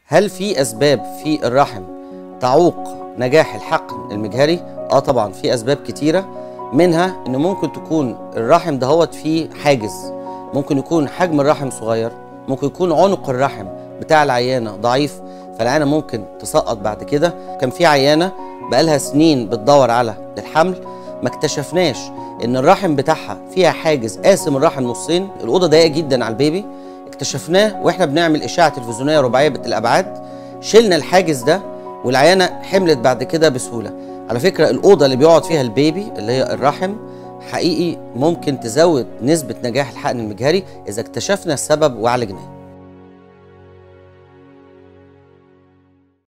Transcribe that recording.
هل في اسباب في الرحم تعوق نجاح الحقن المجهري اه طبعا في اسباب كتيره منها ان ممكن تكون الرحم دهوت فيه حاجز ممكن يكون حجم الرحم صغير ممكن يكون عنق الرحم بتاع العيانه ضعيف فالعيانه ممكن تسقط بعد كده كان في عيانه بقالها سنين بتدور على الحمل ما اكتشفناش ان الرحم بتاعها فيها حاجز قاسم الرحم نصين الاوضه ضيقه جدا على البيبي اكتشفناه واحنا بنعمل اشعه تلفزيونيه رباعيه الابعاد شلنا الحاجز ده والعيانه حملت بعد كده بسهوله على فكره الاوضه اللي بيقعد فيها البيبي اللي هي الرحم حقيقي ممكن تزود نسبه نجاح الحقن المجهري اذا اكتشفنا السبب وعالجناه